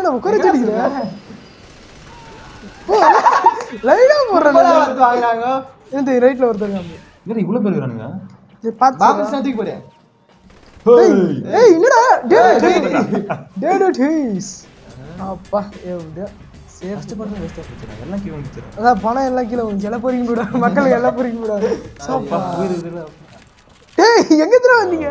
என்னடா உட்கார வச்சிருக்கிற லைனா போடுறேன் வந்து வாங்குறாங்க இந்த ரைட்ல ஒருத்தர் இருக்காங்க. என்னடா இவ்வளோ பேர் இருக்கிறானுங்க சரி, பார்த்து பாம்பு தூக்கி போடு ஏய் என்னடா டேய் டேய் டேய் டேய்ஸ் அப்பா ஏ சேஃப் கஷ்டப்பட்டு வேஸ்ட்டாக போச்சு எல்லாம் கீழே வந்துச்சு அதான் பணம் எல்லாம் கீழே வந்து எல்லாம் பொறிக்க கூடாது மக்களுக்கு எல்லாம் பொறிக்க கூடாது அப்பா போயிருக்குதுல டேய் எங்க திரும்ப வந்தீங்க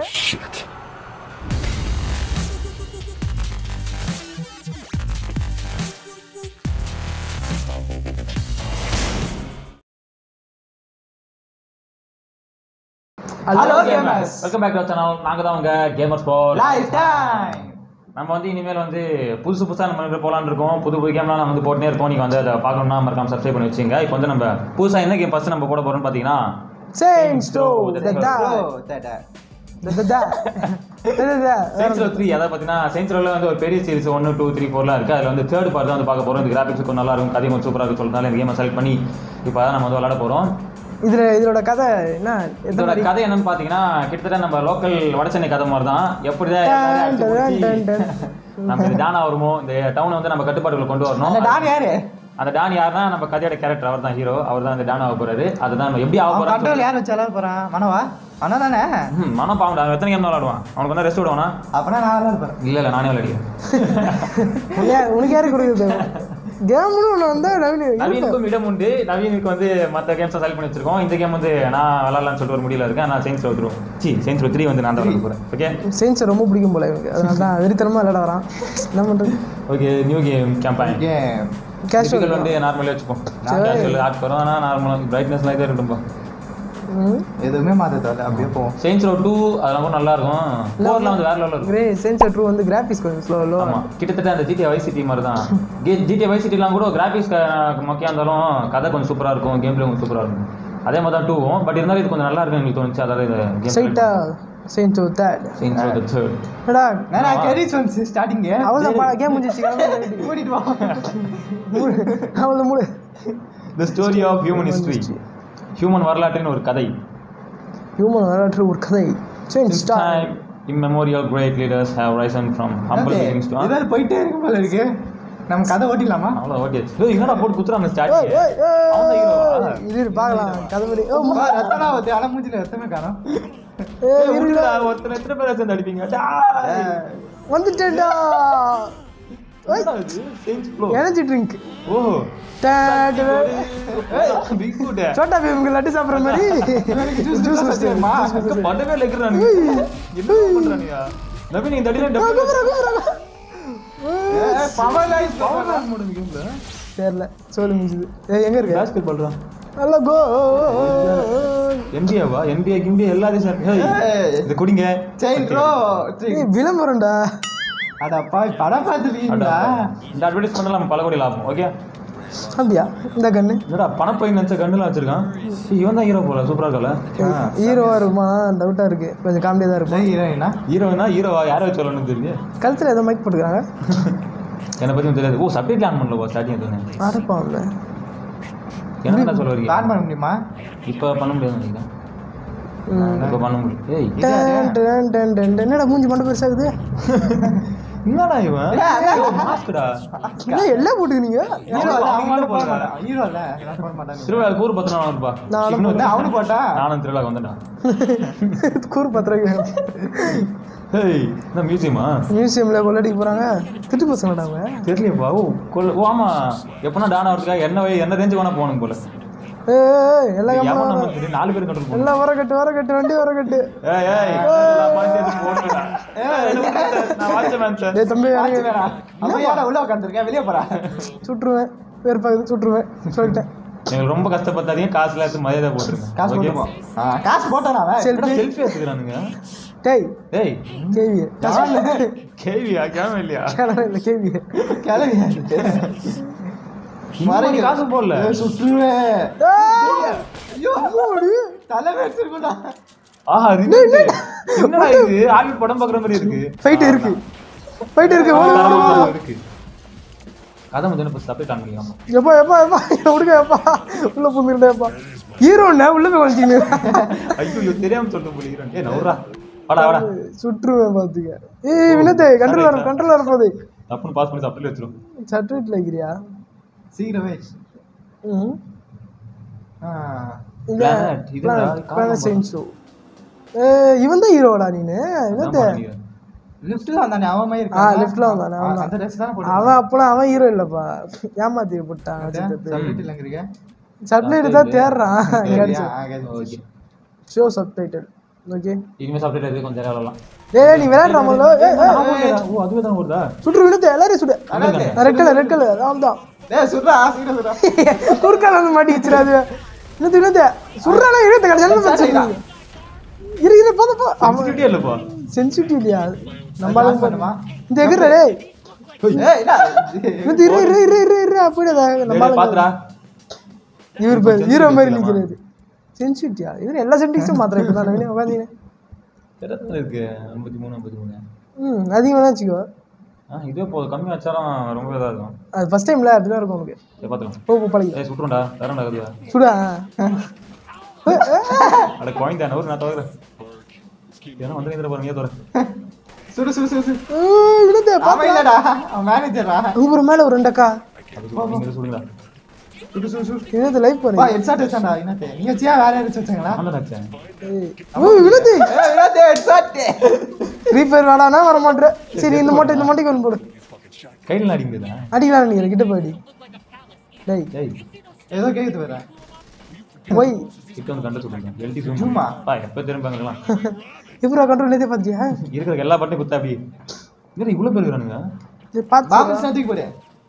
hello gamers welcome back to channel நாங்கள் தான் உங்க கேமர் ஸ்போர்ட் லைஃப் டைம் நம்ம வந்து இனிமேல் வந்து புதுசு புதுசாக நம்ம போகலான்னு இருக்கோம் புது புது கேம்லாம் நம்ம வந்து போட்டுனே இருக்கோம் நீங்கள் வந்து அதை பார்க்கணும்னா மறக்காம சப்ஸ்கிரைப் பண்ணி வச்சுங்க இப்போ வந்து நம்ம புதுசாக என்ன கேம் ஃபஸ்ட்டு நம்ம போட போகிறோம்னு பார்த்தீங்கன்னா சேம் ஸ்டோ ததா தடா ததா ததா சயின்ஸ் ரோ த்ரீ அதாவது பார்த்தீங்கன்னா சயின்ஸ் ரோவில் வந்து ஒரு பெரிய சீரிஸ் ஒன்று டூ த்ரீ ஃபோர்லாம் இருக்குது அதில் வந்து தேர்ட் பார்ட் தான் வந்து பார்க்க போகிறோம் இந்த கிராஃபிக்ஸ் கொஞ்சம் நல்லா இருக்கும் கதையும் கொஞ்சம் சூப்பராக இருக்கும் சொல்றதுனால இந்த கேமை செலக்ட் பண்ணி இப்போ தான் நம்ம வந்து விளாட போகிறோம் இதுல இதோட கதை என்ன எந்த இதோட மாதிரி கதை என்னன்னு பார்த்தீங்கன்னா கிட்டத்தட்ட நம்ம லோக்கல் வடசென்னை கதை மாதிரி தான் எப்படிதான் எல்லாரையும் அடிச்சு டன், டன், பிடிச்சி டன். நம்ம இந்த டானா வருமோ இந்த டவுனை வந்து நம்ம கட்டுப்பாட்டுக்குள்ள கொண்டு வரணும் அந்த டான் யாரு அந்த டான் யாருன்னா நம்ம கதையோட கேரக்டர் அவர் தான் ஹீரோ அவர் தான் இந்த டான் ஆக போறாரு அதுதான் நம்ம எப்படி ஆக அவன் போறோம் கண்ட்ரோல் யார் வச்சால போறான் மனவா மன தானே மனம் பாவம் அவன் எத்தனை கேம் விளாடுவான் அவனுக்கு வந்து ரெஸ்ட் விடுவானா அப்பனா நான் விளையாட போறேன் இல்ல இல்ல நானே விளையாடிக்கிறேன் உனக்கு யாரு- உனக்கு யாரு கொடுக்குறது கேம்னு ஒன்று வந்தா நவீன நவீனுக்கும் இடம் உண்டு நவீனுக்கு வந்து மற்ற கேம்ஸ் செலக்ட் பண்ணி வச்சிருக்கோம் இந்த கேம் வந்து நான் விளாட்லான்னு சொல்லிட்டு ஒரு முடியல இருக்கேன் நான் Saints Row C Saints three வந்து நான் தான் விளாட போறேன் ஓகே சயின்ஸை ரொம்ப பிடிக்கும் போல எனக்கு அதனால தான் வெறித்தனமாக விளையாட வரான் என்ன பண்ணுறது okay new game campaign game casual casual வந்து நார்மலாக வச்சுப்போம் கேஷுவல் ஆட் வரும் ஆனால் நார்மலாக பிரைட்னஸ்லாம் இதே இருக்கட்டும்பா எதுவுமே மாத்த தேவையில்ல அப்படியே போவோம் சயின்ஸ் ரோ டூ அதெல்லாம் கூட நல்லா இருக்கும் ஃபோர்லாம் வந்து வேற லெவலில் இருக்கும் கிரே சயின்ஸ் ட்ரூ வந்து கிராஃபிக்ஸ் கொஞ்சம் ஸ்லோ லோ ஆமா கிட்டத்தட்ட அந்த ஜிடிஏ வைசிட்டி சிட்டி மாதிரி தான் ஜிடிஏ வைசிட்டிலாம் சிட்டிலாம் கூட கிராஃபிக்ஸ் மொக்கையாக இருந்தாலும் கதை கொஞ்சம் சூப்பராக இருக்கும் கேம் பிளே கொஞ்சம் சூப்பராக இருக்கும் அதே மாதிரி தான் டூவும் பட் இருந்தாலும் இது கொஞ்சம் நல்லா இருக்கும் எனக்கு தோணுச்சு அதாவது இந்த கேம் ஸ்ட்ரைட்டா science or that science row third என்னடா நான் கெரிஸ் வந்து ஸ்டார்டிங் அவ்வளோதான் கேம் முடிஞ்சிச்சு கூட்டிட்டு வா அவ்வளோ mood the story of human history human வரலாற்றின் ஒரு கதை ஹியூமன் வரலாற்று ஒரு கதை since Since time immemorial great leaders have risen from humble beginnings to இதால் போயிட்டே இருக்கும் போல இருக்கு நம்ம கதை ஓட்டிடலாமா அவ்வளோ ஓட்டியாச்சு ஏய், என்னடா போட்டு குத்துறாங்க ஸ்டார்டிங் இது பார்க்கலாம் கதை மாதிரி ஓ வா, ரத்தனா வருது ஆனா மூஞ்சில ரத்தமே காணோம் ஏய், இருடா. ஒருத்தர் எத்தனை பேர் சேர்ந்து அடிப்பீங்க வந்துட்டேன்டா change flow energy drink oh big foot Chhota பீமுக்கு லட்டு சாப்பிட்ற மாதிரி ஜூஸ் ஜூஸ் ஜூஸ் வச்சிருமா பண்ணவே லெக்குறானுங்க என்ன பண்றானுங்க நவீன் இந்த அடியில double power life power life தெரியல சொல்லு முடிஞ்சுது ஏய், எங்க இருக்கு பாஸ்கெட் பால்றான் நல்ல கோ NBA வா NBA கிம்பியா எல்லாத்தையும் சார் ஹேய் இது குடிங்க செயின் ப்ரோ ஏய் விளம்பரம்டா அடப்பா படம் பார்த்துருக்கீங்களா இந்த அட்வர்டைஸ்மெண்ட் நம்ம பல கோடி லாபம் ஓகே அப்படியா இந்த கண்ணு என்னடா பணப்பை நினைச்ச கண்ணுல வச்சிருக்கான் ஏய், இவன் தான் ஹீரோ போல சூப்பரா இருக்கல ஹீரோவா இருக்குமா டவுட்டா இருக்கு கொஞ்சம் காமெடியா தான் இருக்கும் ஹீரோயினா ஹீரோனா ஹீரோவா யாரை வச்சு சொல்லணும்னு தெரியுது கழுத்துல ஏதோ மைக் போட்டுக்கிறாங்க என்னை பத்தி தெரியாது ஓ சப்ஜெக்ட் ஆன் பண்ணல ஸ்டார்டிங் எதுவும் அடப்பாம்ல என்ன சொல்ல வரீங்க பிளான் பண்ண முடியுமா இப்போ பண்ண முடியாது நினைக்கிறேன் இப்போ பண்ண முடியும் ஏய் டன், டன், டன், டன், டன். என்னடா மூஞ்சி மட்டும் பெருசாகுது என்னடா இவன் மாஸ்க்டா ஏன் எல்லாம் போட்டுக்கிறீங்க ஹீரோ அவன் அவங்க அவன் போட போடுறான். மாட்டான் ஹீரோ இல்ல நான் போட மாட்டாங்க திருவிழா கூறு பத்து நாள் வந்துப்பா நானும் இன்னும் இல்ல, அவனு போட்டா நானும் திருவிழாக்கு வந்துட்டேன் கூறு பத்திரம் ஹேய் என்ன மியூசியமா மியூசியம்ல கொள்ளடிக்க போறாங்க திட்டு பசங்கடா அவங்க தெரியலையப்பா ஓ கொல்ல ஓ ஆமா எப்பனா டான் ஆகிறதுக்கா என்ன வை- என்ன ரேஞ்சு வேணா போகணும் போல ஏய், ஏய், எல்லாம் எவன் கம்முனு நம்ம தெரியும், நாலு பேர் கண்ட்ரோல் போகணும் எல்லாம் வர கட்டு வர கட்டு வண்டி வர கட்டு ஏய் ஏய் எல்லாம் பாத்து எடுத்து போடுடா. ஏய், என்ன பண்ற? நான் வாட்ச்மேன் சார் டேய் தம்பி ஆச்சு எனக்கு வேணா அவன் ஏடா உள்ள உட்காந்துருக்கேன் வெளியே போறா சுட்டுருவேன் வேறுபாக்குது சுட்டுருவேன் சொல்லிட்டேன் எங்களுக்கு ரொம்ப கஷ்டப்பட்டாதீங்க காசுல எடுத்து மரியாதை போட்டுருங்க காசு போட்டுப்போம் ஆ, காசு போட்டானா அவன் செல்ஃபி செல்ஃபி எடுத்துக்கிறானுங்க டேய் ஏய் கேவி கேவியா கேம இல்லையா இல்லை கேவி கிளவி மறைக்க காசு போடல சுற்றுவேன் ஐயோ தலை வெடிச்சிருக்கும்டா ஆஹா ரிவெஞ்ச் என்னடா இது ஆவி படம் பார்க்குற மாதிரி இருக்கு ஃபைட் இருக்கு ஃபைட் இருக்கு ஓடு, ஓடு, ஓடு. தரமா இருக்கு கதை வந்து இப்போ சப்பே காமிக்கலாம் எப்பா எப்பா எப்பா என்னை விடுங்க எப்பா உள்ள புந்துருந்தேன் எப்பா ஹீரோண்ணே உள்ள போய் வச்சுக்கிங்க ஐயோ தெரியாம சொல்லிட்டு போலிக்கிறேன் ஏ நவுரா வாடா வாடா சுற்றுவேன் பாத்துக்க ஏய் வினத்தை கண்ட்ரோல் வர கண்ட்ரோல் வர போகுது தப்புன்னு பாஸ் பண்ணி அப்படியே வச்சிரும் சர்டிஃபிகேட்ல இருக்கிறியா சீக்கிரமே ம் ஆ. இல்ல Planet, இதுடா, பிளானட் காரணம் பிளானட் சயின்ஸ் ஷோ இவன் தான் ஹீரோடா நீனு என்னத்த அதான் பண்ணிக்கிறேன். லிஃப்ட்ல வந்தானே அவன் மாதிரி ஆ இருக்கான் லெஃப்ட்ல வந்தானே அவன் தான். அந்த ட்ரெஸ் தானே போட்டு அவன் அப்பலாம் அவன் ஹீரோ இல்லப்பா ஏமாத்தி போட்டான் சப்டைட்டில் எங்க இருக்க சப்டைட்டில் தான் தேடுறான் கிடைச்சு ஓகே ஷோ சப்டைட்டில் ஓகே இனிமே சாப்பிட்டு இருக்கு கொஞ்சம் நேரம் விளாடலாம் டேய் நீ விளையாடுற முதல்ல ஏய், ஏய், ஓ அதுவே தான் வருதா சுட்டு விழுந்து எல்லாரும் சுடு ரெட் கலர் ரெட் கலர் அவன் தான் டேய் சுடுறா சீக்கிரம் சுடுறா குறுக்கால வந்து மாட்டி வச்சிடாது இன்னது இன்னது சுடுறானா இழுத்து கடைசியில் பிரச்சனை இரு இரு போத போ அவன் சென்சிட்டிவிட்டியே இல்லப்பா சென்சிட்டிவ் இல்லையா நம்ம பாஸ் ஆளுங்க பண்ணுமா இந்த எகிற டேய் ஏய் என்ன இன்னது இரு இரு இரு இரு இரு அப்படியே நம்ம ஆளுங்க பாத்துடா இவர் பேர் ஹீரோ மாதிரி நிக்கிறாரு சென்சிட்டியா இவர் எல்லா சென்டிங்ஸும் மாத்திரம் இப்போ தான் உட்காந்தீங்க எத்தனை இருக்கு ஐம்பத்தி மூணு ஐம்பத்தி மூணு ம் அதிகமாக தான் வச்சுக்கோ ஆ இதே போதும் கம்மி வச்சாலும் ரொம்ப இதாக இருக்கும் அது ஃபர்ஸ்ட் டைம்ல அப்படிதான் இருக்கும் உனக்கு சரி பார்த்துக்கலாம் போ போ பழகி ஏய் சுட்டுருண்டா தரண்டா கருதா சுடா அட குழந்தை ஒரு நான் தவிர ஏன்னா வந்து நீந்திர பாருங்க தவிர சுடு சுடு சுடு சுடு விழுந்த அவன் இல்லடா அவன் மேனேஜரா அப்புறம் மேல ஒரு ரெண்டக்கா நீங்க சொல்லுங்க சுடு சுடு சுடு என்னது லைஃப் வா பண்ணு ஹெட்ஷாட் வச்சான்டா என்னத்தே நீங்க வச்சியா வேற யாரும் வச்சாங்களா நான் தான் நினச்சேன் ஓய் விழுது ஏய் என்னத்தே ஹெட்ஷாட் ஃப்ரீ ஃபயர் வேணானா வர மாட்டேன் சரி இந்த மூட்டை இந்த மூட்டைக்கு ஒன்று போடு கையில் அடிக்க முடியுதா அடிக்கலாம் நினைக்கிறேன் கிட்ட போயிடி டேய் டேய் ஏதோ கேக்குது வேற போய் கிட்ட வந்து கண்டு சொல்லுங்க எல்டி Zoom ஜூமா ஆ? பா எப்போ திரும்பாங்கலாம் எப்படா கண்ட்ரோல் நேத்தே பார்த்தியா இருக்கிற எல்லா பட்டையும் குத்தா அப்படி இல்லை இவ்வளோ பேர் இருக்கிறானுங்க சரி பார்த்து பாம்பு ஸ்னாத்திக்கு போடு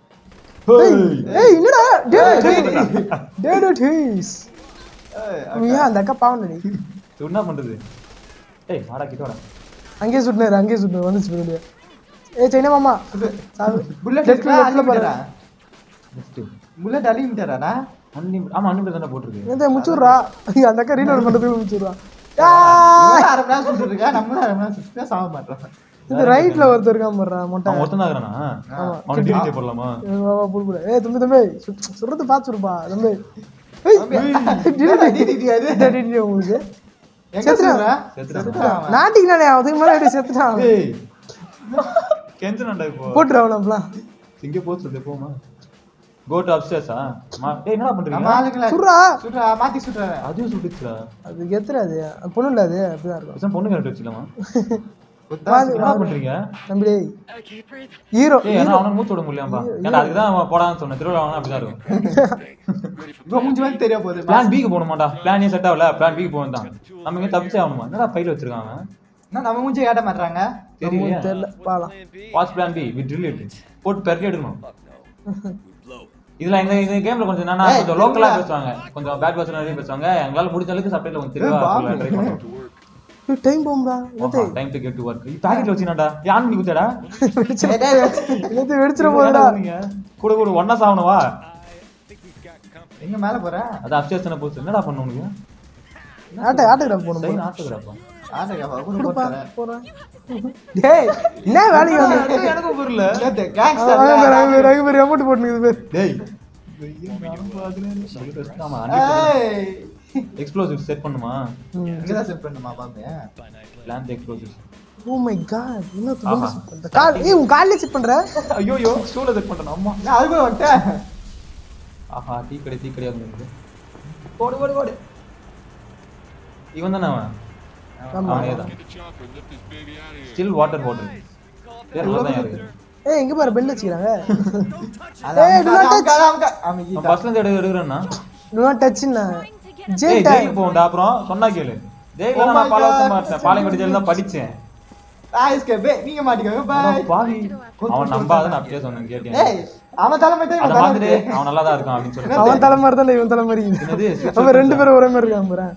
ஏய் என்னடா டேய் டேய் டேய் டேய்ஸ் ஏன் அந்த அக்கா பாவம் நடி இது என்ன பண்ணுறது ஏய் வாடா கிட்ட வாடா அங்கேயே சுட்டினாரு அங்கேயே சுட்டினாரு வந்துச்சு பின்னாடி ஏய் சைனா மாமா சாவு புல்லட் Left ல, left ல பாரு. அன்லிமிட்டடா நெக்ஸ்ட்டு புல்லட் அன்லிமிட்டடாடா அன்லிமிட் ஆமாம் அன்லிமிட் தானே போட்டிருக்கு என்னத்த முச்சுடுறா அந்த அக்கா ரீலோட் பண்ணுறதுக்கு முச்சுடுறா இவன் அரை மணி நேரம் சுட்டு இருக்கா நம்மளும் அரை மணி நேரம் சுட்டு சாக மாட்டோம் இது ரைட்ல ஒருத்தர் இருக்கான் போடுறா மொட்டை அவன் ஒருத்தன் தான் இருக்கிறானா அவனுக்கு டிவிஜே போடலாமா புடுபுட ஏய் தம்பி தம்பி சு- சுடுறது பார்த்து சுடுப்பா தம்பி ஏய், என்னடா நீ நீ அது இந்த டிடி உங்களுக்கு எங்க சொல்ற செத்துறான் அவன். நாட்டிக்கு நானே அதுக்கு மேலே எப்படி செத்துட்டான் ஏய் கெஞ்சனண்டா இப்போ போட்டுருவான் நம்மளாம் இங்கே போச்சு சொல்லுது போமா கோ டு அப்ஸ்டேர்ஸா ஏய் என்னடா நம்ம பண்றீங்க ஆளுங்கள சுடுறா சுடுறா மாத்தி சுடுறா அதுவும் சுட்டுச்சுடா அது கெத்துறாது அது பொண்ணு இல்லை அது அப்படிதான் இருக்கும் பேசாம பொண்ணு கரெக்ட் வச்சுக்கலாமா குத்தா என்ன பண்றீங்க தம்பி டேய் ஹீரோ ஏய் ஏன்னா அவனுக்கு மூச்சு விட முடியலப்பா ஏன்னா அதுக்கு தான் அவன் போடான்னு சொன்னேன் திருவிழா வாங்கினா அப்படிதான் இருக்கும் இவன் மூஞ்சி வந்து தெரிய போகுது பிளான் பிக்கு போட மாட்டா பிளான் ஏ செட் ஆகல பிளான் பிக்கு போகணும் தான் நம்ம இங்கே தப்பிச்சே ஆகணுமா என்னடா பையில வச்சிருக்கான் அவன் என்ன நம்ம மூஞ்சி காட்ட மாட்டாங்க தெரியல தெரியல பாலாம் watch plan B with drill it போட்டு பெரட்டி எடுக்கணும் இதுல இந்த இந்த கேம்ல கொஞ்சம் என்னன்னா ஏய், கொஞ்சம் லோக்கலா தெரியல. பேசுவாங்க கொஞ்சம் பேட் பர்சன் நிறைய பேசுவாங்க எங்களால முடிஞ்ச அளவுக்கு சப்டைல கொஞ்சம் தெளிவா ஏய், பாம்பு. ட்ரை பண்ணுவோம் டைம் போகும்டா என்னத்தை time to get to work பாக்கெட்ல வச்சினாடா யான் பண்ணி குத்தாடா டேய், டேய், டேய். என்னத்தை வெடிச்சிட போகுதுடா கூட கூட ஒண்ணா சாவனவா எங்க மேல போற அது அப்சேஸ் தானே போச்சு என்னடா பண்ண உனக்கு ஆட்ட ஆட்டோகிராஃப் போகணும் சரி நாட்டுக்குறாப்பா ஆட்டோகிராஃபா கூட கொடுப்பா போறேன் போறேன் டேய் என்ன வேலைக்கு வந்து எனக்கும் புரியல என்னது கேங்ஸ்டர் அங்க பேர் அங்க பேர் அங்க பேர் அமௌண்ட் போட்டுனுக்குது பேர் டேய் ஆமா ஏய் எக்ஸ்ப்ளோசிவ் செட் பண்ணுமா இங்க தான் செட் பண்ணுமா பாம்பு plan explosive oh my god என்ன துண்டு செட் பண்ற கால் ஏய் உன் கால்ல செட் பண்ற ஐயோ ஐயோ ஸ்டூல செட் பண்ணணும் அம்மா நான் அது கூட வந்துட்டேன் ஆஹா டீ கடை டீ கடையா இருந்தது ஓடு ஓடு ஓடு இவன் தானே அவன் ஆமா அவனே தான் ஸ்டில் வாட்டர் பாட்டில் வேற நல்லா தான் இருக்கு ஏய் எங்க பாரு பெல் வச்சுக்கிறாங்க அது ஏய், அமுக்கு, do not அமுக்கு, touch. அமுக்கு, அவன் அமுக்கிட்டான். பஸ்ல இருந்து எடுக்க எடுக்கிறேன்னா டு நாட் டச் னா ஜே ஏய் டைம் ஜெயிலுக்கு போகண்டா அப்புறம் சொன்னா கேளு ஜெயில Oh நான் my பல வருஷம் God. மாட்டேன் பாளையங்கோட்டை ஜெயில தான் படிச்சேன் Ah, escape. நீங்க மாட்டிக்கோங்க பாய் பாவி அவன் நம்பாத நான் அப்படியே சொன்னேன் கேட்டேன் ஏய் அவன் தலைமை தான் அதை இவன் பார்த்துட்டு தலைமை அவன் நல்லா தான் இருக்கான் அப்படின்னு சொல்லி அவன் தலை மாதிரி தான் இவன் தலை மாதிரி என்னது? அவன் ரெண்டு பேரும் ஒரே மாதிரி இருக்கான் பாரு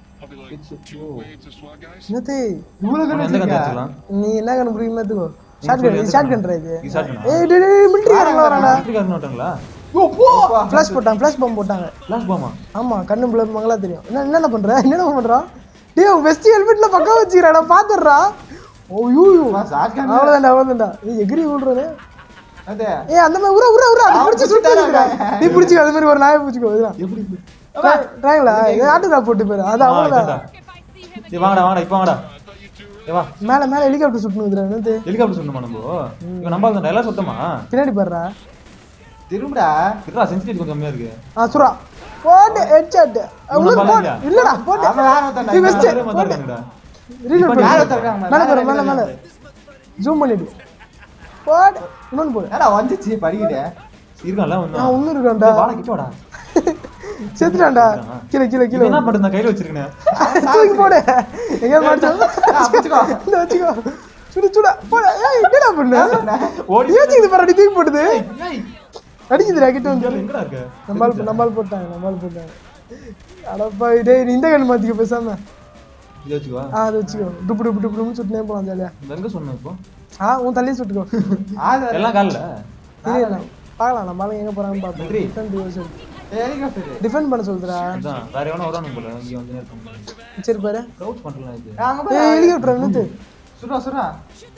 என்னது இவ்வளவு அவன் கண்ணு எந்த கதை வச்சிருக்கியா? வச்சுக்கலாம் நீ என்ன கண்ணு புரியுமா எடுத்துக்கோ ஷார்ட் கன் சொல்லு, ஷார்ட் எந்த கன் இது இது shotgun ஆ? ஏய் டேய் டேய் மிலிட்டரி காரங்க வரானே மிலிட்டரிக்காரன் நோட்டங்களா ஃபிளாஷ் போட்டான் ஃபிளாஷ் பாம் போட்டாங்க ஃபிளாஷ் பாமா ஆமா கண்ணு பிள்ளை மங்களா தெரியும் என்ன என்னென்ன பண்ற என்னென்ன பண்றான் டேய் உன் வெஸ்ட் ஹெல்மெட்ல பக்கா வச்சுக்கிறாடா பாத்துடுறா ஓ யூ அம்மா, shotgun. அவ்வளவுதான்டா அவ்வளவுதான்டா நீ எகிரி விடுறது அது. ஏய் அந்த மாதிரி உர உர உர அதை அவன் பிடிச்சி சுட்டு பிடிச்சிட்டாரா? வைக்கிறா. நீ பிடிச்சிக்கோ அது மாதிரி ஒரு நாயை பிடிச்சிக்கோ இதுதான் எப்படி ட்ராங்களா இது ஆட்டுக்கா போட்டு போயிரு அது அவ்வளவுதான் சரி வாங்கடா வாங்கடா இப்போ வாங்கடா ஏ வா மேல மேல ஹெலிகாப்டர் சுட்டுனுக்குதுடா என்னது ஹெலிகாப்டர் சொல்லணுமா நம்ம இவன் நம்பால் தான் எல்லாம் சுத்தமா பின்னாடி பாடுறா திரும்புடா இருடா சென்சிட்டிவ் கொஞ்சம் கம்மியா இருக்கு ஆ சுரா போடு ஹெட்ஷாட் உன்னை உள்ள போடு பாருங்க. இல்லடா போடு அவன் வேற ஒருத்தன்டா, நீ இவன் best. அதே மாதிரி தான் இருக்கானுடா. ரீலோட் இப்ப பண்ணு மேல ஒருத்தன் இருக்கான், மேல பாரு மேல மேல மேல இருக்கான். ஜூம் பண்ணிடு போடு இன்னொன்னு போடு என்னடா வந்துச்சு படிக்கிட்டு இருக்கான்ல நான் ஒன்னும் ஒண்ணு இருக்கான்டா வாடா கிட்ட வாடா செத்துட்டான்டா கீழே கீழே இது கீழே என்ன பண்றது நான் கையில வச்சிருக்கேன் தூக்கி போடு எங்க மாட்டோம் ஆ, பிடிச்சுக்கோ. இந்த வச்சுக்கோ சுடு சுட போடு ஏய் என்னடா பண்ணு ஓடி ஏச்சிக்குது பாரு அடி தூக்கி போடுது ஏய், அடிக்குதுடா கிட்ட வந்து இங்க எங்கடா இருக்க நம்மால் நம்மால் போட்டாங்க நம்மால் போட்டாங்க அடப்பா டேய் நீ இந்த கண்ணு மாத்திக்க பேசாம இதை வச்சுக்கோ ஆ அதை வச்சுக்கோ டுப்பு டுப்பு டுப்பு டுப்புன்னு சுட்டுனே போலாம் ஜாலியா இந்த எங்க சொன்னேன் இப்போ ஆ உன் தள்ளியே சுட்டுக்கோ ஆள் வேற. எல்லாம் காலில் இல்லை இல்லை பார்க்கலாம் நம்ம ஆளுங்க எங்க போறாங்கன்னு பார்ப்போம் நன்றி. டிஃபெண்ட் ஏய், ஹெலிகாப்டரு. டிஃபெண்ட் பண்ண சொல்லுடா அதான் வேற எவனோ வரானு போல இங்க வந்து இருக்கான் சரி பாரு க்ரௌச் பண்ணலாம் இது ஏய், அங்க பாரு. ஏய் ஹெலிகாப்டர் என்னது சுடுறா, சுடுறா.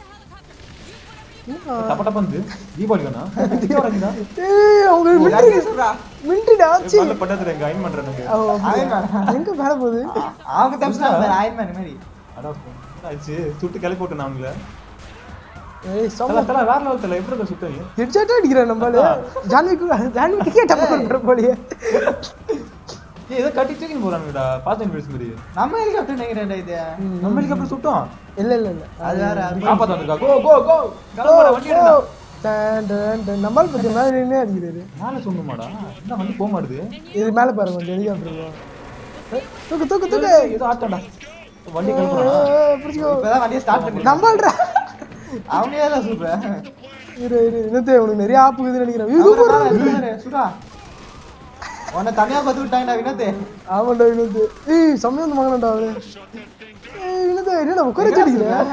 டப்ப டப்பா வந்து தீபாவளி வேணா தீபாவளிடா ஏய் அவங்க மிலிட்டரி எல்லாத்தையும் சுடுறா. மிலிட்டரிடா சி நல்ல பட்டத்துல எங்க அயன் பண்றேன் எனக்கு Iron Man. எங்க மேல போகுது ஆ, அவங்க தப்பிச்சிட்டாங்க பாரு, Iron Man மாதிரி. அடா ஆச்சு சுட்டு கிளப்பி போட்டேன் நான் அவங்கள ஏய் தல சம தல வேற லெவல் தல எப்படி இருக்க சுட்டீங்க ஹெட்ஷாட் அடிக்கிறான் நம்மள ஜான்விக்கு ஜான்விக்கே டப்பு பண்ற போலியே ஏய் ஏதோ கட்டி தூக்கின்னு போறானுடா பாஸ்ட் அண்ட் பேஸ் மாதிரி நம்ம ஹெலிகாப்டர் நினைக்கிறேன்டா இது நம்ம ஹெலிகாப்டர் சுட்டோம் இல்ல இல்ல இல்ல அது வேற அது காப்பாத்த வந்திருக்கா கோ கோ கோ கிளம்புடா வண்டி எடுடா டன் டன் டன் நம்மால் பத்தி மேல நின்னே அடிக்கிறாரு மேல சொன்னமாடா என்ன வண்டி போக மாட்டுது இது மேல பாருங்க கொஞ்சம் ஹெலிகாப்டர் தூக்கு தூக்கு தூக்கு ஏதோ ஆட்டான்டா வண்டி கிளம்புறான் ஏய், பிடிச்சிக்கோ இப்பதான் வண்டியை ஸ்டார்ட் பண்ணி நம்மள்டா அவனே தான் சொல்றேன் இரு இரு என்னத்தே உனக்கு நிறைய ஆப்பு இருக்குதுன்னு நினைக்கிறேன் இது பாரு. சுடா உன்னை தனியா பத்து விட்டாங்கடா வினோத்து ஆமாண்டா வினோத் ஏய் செம்மையா வந்து வாங்கினான்டா அவரு ஏய் வினோத் என்னடா உட்கார அடிக்கிறேன்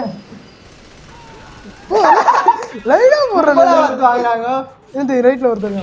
லைனா போடுறேன் வந்து வாங்குறாங்க என்னது ரைட்ல ஒருத்தர்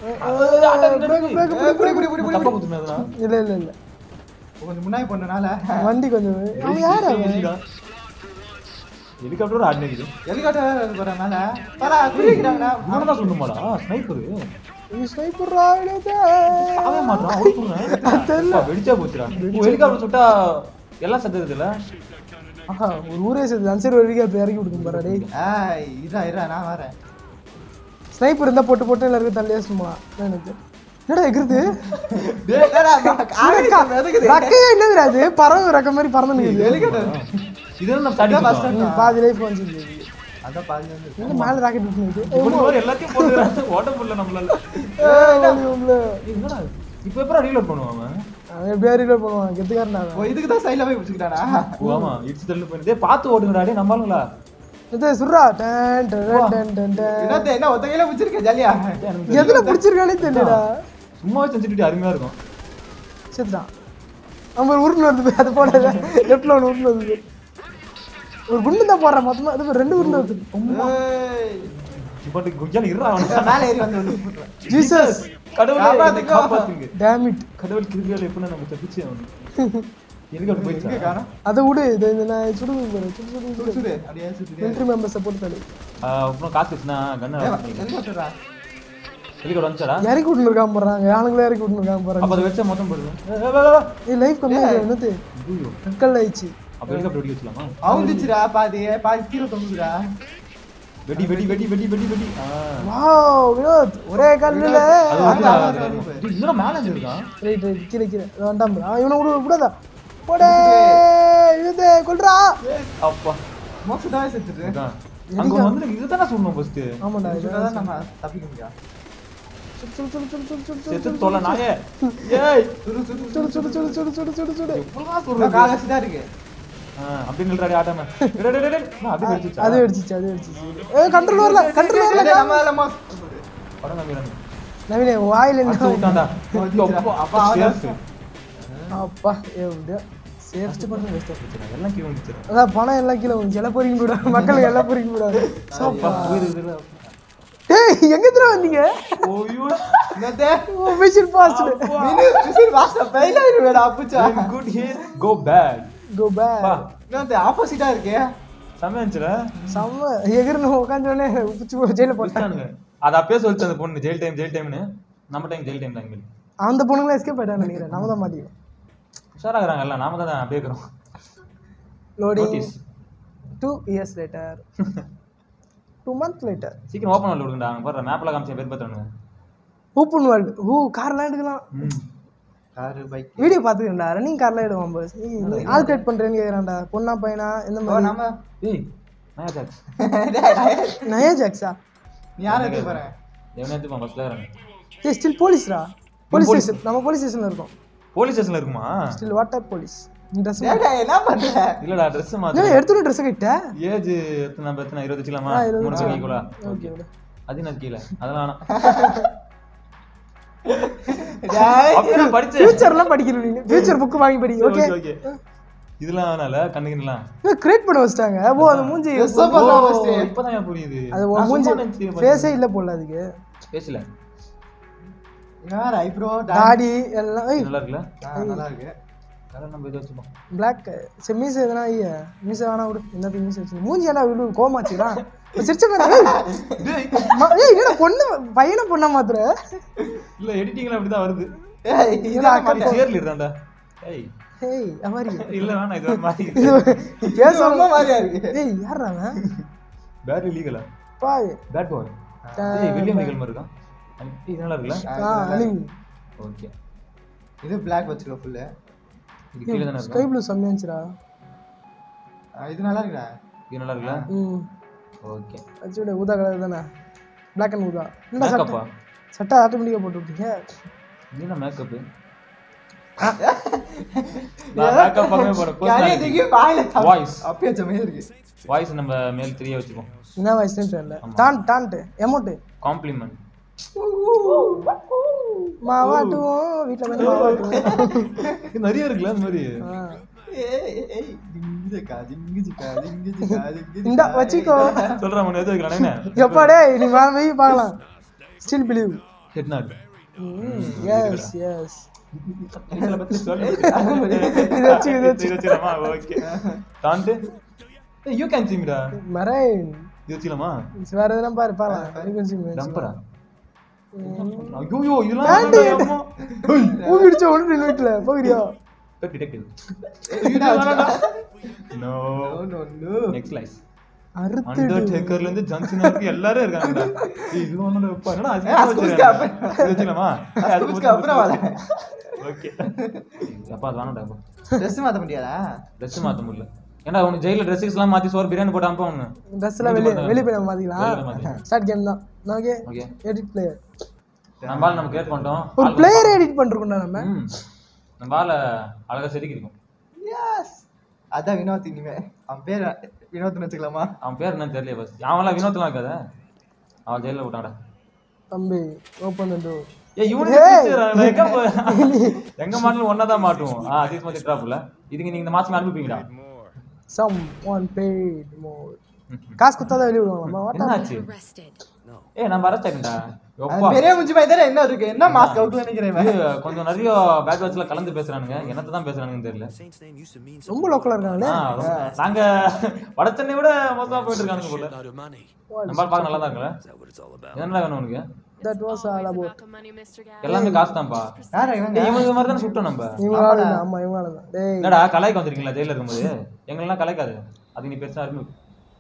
தப்பா குத்துனதுனா இல்ல இல்ல இல்ல கொஞ்சம் முன்னாடி பண்ணனால வண்டி கொஞ்சம் அவன் யார் அவன் ஹெலிகாப்டர் ஆடினது ஹெலிகாப்டர் போறனால பரா குடிக்கிறாங்கடா இவனை தான் சொன்னமாடா ஸ்னைப்பர் நீ ஸ்னைப்பர்ரா வினோத் சாவே மாட்டான் அவ்வளோ சொல்றேன் தெரியல வெடிச்சா போச்சுடா ஹெலிகாப்டர் சுட்டா எல்லாம் செத்துறது இல்ல ஆஹா ஒரு ஊரே சேர்த்து அன்சர் வழிக்கு அப்படி இறக்கி விடுக்கும் பாரு டேய் ஏய் இதா இரா நான் வரேன் ஸ்னைப்பர் இருந்தா போட்டு போட்டு எல்லாருக்கும் தள்ளியே சும்மா எனக்கு என்னடா எகுறது ஏடா, ஆரம்பிச்சு எதுக்குது? ரக்கையே என்னதுடா அது பறவை ரக்க மாதிரி பறந்து நிக்குது ஹெலிகாப்டர் இதெல்லாம் நம்ம ஸ்டார்டிங் bus பண்ணோம். stop. பாதி லைஃப் வந்துச்சு அதான் பாதி வந்து என்ன மேல ராக்கெட் விட்டுனுது இப்படி மாதிரி எல்லாத்தையும் போட்டு ஓட்ட முடியல நம்மளால ஏய், என்னடா இது? இப்ப எப்பறம் ரீலோட் பண்ணுவான் அவன்? அவன் எப்படியா ரீலோட் பண்ணுவான் கெத்துக்காரன்டா ஓ இதுக்கு தான் சைடுல போய் பிடிச்சிக்கிட்டானா ஓ, ஆமா இடிச்சு தள்ளு போயிட்டு டேய், பார்த்து ஓடுங்கடா டேய் நம்மளுங்களா இது சுர்ரா டன் டன் டன் டன் டன் என்னத்த என்ன ஒத்த கையில பிடிச்சிருக்க ஜாலியா எதுல பிடிச்சிருக்கானே தெரியலடா சும்மாவே செஞ்சுட்டு அருமையா இருக்கும் செத்துட்டான் அவன் ஒரு உருண்டு வருது அது போடல லெஃப்ட்ல ஒன்று உருண்டு வருது ஒரு குண்டு தான் போடுறான் மொத்தமா அது பாரு, ரெண்டு உருண்டு வருது ஏய். இப்போ குஜால இருறா அவன மேல ஏறி வந்து ஒண்ணு போட்டுறேன். ஜீசஸ் கடவுளே என்னை காப்பாத்துங்க. காப்பாத்துங்க டேம் இட் கடவுள் கிருபியால எப்படின்னா நம்ம தப்பிச்சு அவனு ஹெலிகாப்டர் எங்க போயிடுச்சா காணோம்? அதை விடு இது இந்த நான் சுடுது பாரு சுடு சுடு சுடு, சுடு. அப்படியே சுடு. மிலிட்ரி மெம்பர்ஸை போட்டு தள்ளு ஆ, அப்புறம் காசு வச்சுனா கண்ணை ஹெலிகாப்டரா? ஹெலிகாப்டர் வந்துச்சாடா இறக்கி விட்டுன்னு இருக்காம போறாங்க ஆளுங்களே இறக்கி விட்டுன்னு இருக்காம அப்ப போறாங்க அதை வச்சா மொத்தம் போடுது ஏய், ஏய், ஏய், ஏய். ஏய் லைஃப் கம்மியாக என்னது ஐயோ. கற்கள் ஆயிடுச்சு அப்ப ஹெலிகாப்டர் வெடி வச்சலாமா அவுந்துச்சுடா பாதி பாதி கீழே தொங்குதுடா வெடி வெடி வெடி வெடி வெடி வெடி ஆ. வாவ் வினோத் ஒரே கல்லுல அது வந்து ஆமா, அது- ஆமா, ஆமா. டேய், இன்னும் மேல இருந்து இருக்கான் ரைட் ரைட் கீழே கீழே இது வேண்டாம் bro. ஆ இவனை விடு விடாதா போடே இது கொல்றா அப்பா மோசமாவே செத்துட்டு இதான். அங்க வந்து இதுதானே சொல்லணும் ஃபர்ஸ்ட் ஆமாண்டா இது சுடாதான் நம்ம தப்பிக்க முடியும் சுடு சுடு சுடு சுடு சுடு சுடு சுடு செத்து தொலை நாயே ஏய் சுடு சுடு சுடு சுடு சுடு சுடு சுடு சுடு சுடு எப்படிலாம் சுடு சொல்றது கால வச்சுதான் இருக்கு ஆ, அப்படி நில்றாடி ஆட்டாம டேய், டேய், டேய், டேய். நான் அப்படியே வெடிச்சிச்சா அது வெடிச்சிச்சு அது வெடிச்சிச்சு ஏ கண்ட்ரோல் வரல கண்ட்ரோல் வரல டேய், நம்ம அதுல மோச- படம் நம்பிறானு நவீனே வாயில அடிச்சு என்ன விட்டான்டா அப்பா, அப்பா அவன் சேஃப் அப்பா ஏ விடு சேஃப் ஃபர்ஸ்ட் பண்ண வேஸ்டா போச்சு எல்லாம் கீழே வந்துச்சு அதான் பணம் எல்லாம் கீழே வந்து எல்லாம் பொறிக்க கூடாது மக்களுக்கு எல்லாம் பொறிக்க கூடாது அப்பா போயிருதுல ஏய் எங்க திரும்ப வந்தீங்க ஓய்யோ என்னது? Oh mission fast mini machine வாச fail ஆயிருவேடா, அப்புச்சா. Good his go bad go back பா என்னது, opposite ஆ இருக்கே. சமையச்சுல செம்ம எகிர்னு உட்காந்தோடனே பிடிச்சி ஜெயில போட்டாங்க புடிச்சானுங்க அது அப்பயே சொல்லிச்சு அந்த பொண்ணு ஜெயில் டைம் ஜெயில் டைம்னு நம்ம டைம் ஜெயில் டைம் தான் இனிமேல் அந்த பொண்ணுங்களும் எஸ்கேப் ஆயிட்டான்னு நினைக்கிறேன் நம்ம தான் மாட்டிக்கிறோம் உஷாராகிறாங்க எல்லாம் நாம தான் அப்படியே இருக்கிறோம் loading notice two years later two month later சீக்கிரம் ஓப்பன் வேர்ல்டு விடுங்கடா அங்கே பாரு மேப்பில் காமிச்சேன் பேர் பார்த்தானுங்க ஓப்பன் வேர்ல்டு ஓ கார்லாம் எடுக்கலாம் காரு பைக் வீடியோ பார்த்துக்கிறேன்டா ரன்னிங் கார்லாம் எடுவான் பஸ் ஆல் கிரியேட் பண்ணுறேன்னு கேட்குறான்டா பொண்ணா பையனா எந்த ஓ மாதிரி நம்ம ஏய் நயா ஜாக்ஸ் நயா ஜாக்ஸா நீ யாரை எடுக்க போற எவனே எடுத்துப்பான் ஃபஸ்ட்டில் ஏ ஸ்டில் போலீஸ்ரா போலீஸ் ஸ்டேஷன் நம்ம போலீஸ் ஸ்டேஷனில் இருக்கோம் போலீஸ் ஸ்டேஷனில் இருக்குமா ஸ்டில் வாட்டர் போலீஸ் ட்ரெஸ் டேய், டேய், என்ன பண்ற இல்லடா ட்ரெஸ் ஏன் மாற்று எடுத்துட்டு ட்ரெஸ் கிட்ட ஏஜ் எத்தனை நம்ம எத்தனை இருபது வச்சுக்கலாமா ஆ, இருபது மூணு பேர் ஈக்குவலா ஓகே அது நான் கீழே அதெல்லாம் வேணாம் டேய், அப்படியே நான் படிச்சேன் ஃபியூச்சர்லாம் படிக்கணும் நீங்க ஃபியூச்சர் புக் வாங்கி படிங்க ஓகே ஓகே இதெல்லாம் வேணாம்ல கண்ணுக்குலாம் கிரியேட் பண்ண வச்சிட்டாங்க ஓ அந்த மூஞ்சி dress up பண்ணலாம் first. இப்பதான் ஏன் புரியுது அது நான் உன் மூஞ்சி சும்மா நினைச்சு ஃபேஸே இல்ல போல அதுக்கு பேசல யார் ஐப்ரோ தாடி எல்லாம் ஏய் நல்லா இருக்குல்ல நல்லா இருக்கு கலர் நம்ம இதை வச்சுப்போம் பிளாக் சரி மீச எதனா ஐயா மீச வேணா விடு என்னத்துக்கு மீச வச்சு மூஞ்சி என்ன விடு கோமாச்சுதான் சிரிச்ச மாதிரி ஏய் என்னடா பொண்ணு பையனை பொண்ணா மாத்துற இல்ல எடிட்டிங்ல அப்படிதான் வருது ஏய், இதெல்லாம் மாதிரி சேர் லீடர்டா ஏய் ஏய் அவாரி இல்ல வேணாம் இது ஒரு மாதிரி நீ பேச ரொம்ப மாதிரியா இருக்கு ஏய் யாரா அவன் பேட் லீகலா பாய் பேட் பாய் ஏய் வில்லியம் லீகல் மாதிரி இருக்கான் இது நல்லா இருக்குல்ல ஆ அனிமி ஓகே இது பிளாக் வச்சுக்கோ ஃபுல்லு இது கீழே தானே ஸ்கை இருக்கும் ப்ளூ செம்மையாச்சுடா இது நல்லா இருக்குடா இது நல்லா இருக்குல்ல ம் ஓகே வச்சு விட ஊதா கலர் தானே பிளாக் அண்ட் ஊதா என்னடா மேக்கப்பா சட்டை சட்டை ஆட்டோமேட்டிக்காக போட்டு விட்டீங்க இது என்ன மேக்கப் நான் மேக்கப் பண்ணவே போறேன் கரையை பர்சனாலிட்டி தூக்கி வாயில சாப்பிடு. வாய்ஸ் அப்பயே வச்ச மாதிரி இருக்கு வாய்ஸ் நம்ம மேல் த்ரீயே வச்சுப்போம் என்ன வயசுன்னு தெரியல டான் டான்ட்டு எமௌண்ட்டு காம்ப்ளிமெண்ட் மாவாட்டுவோம் வீட்டில் வந்து மாவாட்டுவோம் நிறைய இருக்குல்ல அந்த மாதிரி ஆ. ஏய், ஏய், ஜிங்கு ஜிக்கா, ஜிங்கு ஜிக்கா, ஜிங்கு ஜிக்கா, ஜிங்கு இந்தா ஜிக்கா. வச்சுக்கோ சொல்றேன் உன்னை எது வைக்கலாம் என்ன எப்பாடே நீ மேலே போய் பார்க்கலாம் still believe head not yes yes இதுல பத்தி சொல்லு இது வச்சு இது வச்சு இது வச்சுக்கலாமா ஓகே தாண்டு யூ கேன் சீமிடா மரைன் இது வச்சுக்கலாமா வேற எதுனா பாரு பாக்கலாம் ஃப்ரீக்வன்சி டம்பரா ஐயோ இதெல்லாம் அம்மா ஊவி அடிச்ச ஒன்று வீட்டில் போகிறியா detective no No, no, no. Next life அறுத்து அண்டர்டேக்கர்ல இருந்து ஜங்ஷன் வரைக்கும் எல்லாரும் இருக்காங்கடா ஏய், இது ஒண்ணு வைப்பா என்னடா ஏய், அசிங்கமா அஸ்குஸ்க்கு வச்சிருக்காங்க. இது வச்சுக்கலாமா அஸ்குஸ்க்கு அப்புறம் வாழ. ஓகே அப்பா அது வேணாம்டா Dress மாத்த முடியாதா ட்ரெஸ் மாத்த முடியல ஏன்டா உனக்கு ஜெயில ட்ரெஸ்ஸஸ் எல்லாம் மாத்தி சோறு பிரியாணி போட்டு அனுப்ப ஒண்ணு ட்ரெஸ்லாம் வெளியே வெளியே போய் நம்ம வெளியே மாற்றிக்கலாம் மாத்திக்கலாம். ஸ்டார்ட் கேம் தான் ஓகே ஓகே எடிட் பிளேயர் நம்ம ஆள் நம்ம கிரியேட் பண்ணிட்டோம் ஒரு பிளேயர் எடிட் பண்ணிருக்கோம்டா நம்ம ம். நம்ம ஆள அழகா செதுக்கி இருக்கும் Yes. அதான் வினோத் இனிமே அவன் பேர் வினோத்னு வச்சுக்கலாமா அவன் பேர் என்னன்னு தெரியல பஸ் அவன்லாம் வினோத்லாம் இருக்காத அவன் ஜெயில விட்டான்டா தம்பி ஓப்பன் த டோர் ஏய் இவனுக்கு teacher ஆ? நான் எங்க போய் எங்க மாட்டலும் ஒன்னா தான் மாட்டுவோம் ஆ அசீஸ் மாதிரி ட்ராப்ல இதுக்கு நீங்க இந்த மாசம் அனுப்பிப்பீங்களா சம் ஒன் பெய்ட் மோர் காசு கொடுத்தா தான் வெளியே விடுவாங்களாமா வாட்டா என்னாச்சு ஏய் நம்ம அரச்சாக்கண்டா அது எப்பா பெரிய முஞ்சி மாதிரி தானே என்ன இருக்கு என்ன மாஸ்க் அவுட்ல நினைக்கிறேன் இவன். இது கொஞ்சம் நிறைய பேட் பேட்ச்ல கலந்து பேசுறானுங்க என்னத்தை தான் பேசுறானுங்கன்னு தெரியல Saint's name used to mean ரொம்ப லோக்கலாக இருக்காங்களே ஆ, ரொம்ப- நாங்க வட சென்னை விட மோசமா போயிட்டு இருக்கானுங்க போல a lot of money. நம்ம பார்க்க நல்லா தான் இருக்கல Is that what it's all about? என்ன வேணும் உனக்கு that was all about About the money, Mr. Gal. எல்லாமே காசு தான்ப்பா யாரா இவங்க ஏய், இவங்க மாதிரி தானே சுட்டோம் நம்ம இவங்களால தான் ஆமா இவங்களால தான் டேய் என்னடா கலாய்க்கு வந்திருக்கீங்களா ஜெயில இருக்கும்போது எங்களெல்லாம் கலாய்க்காது அது நீ பெருசா இருக்கு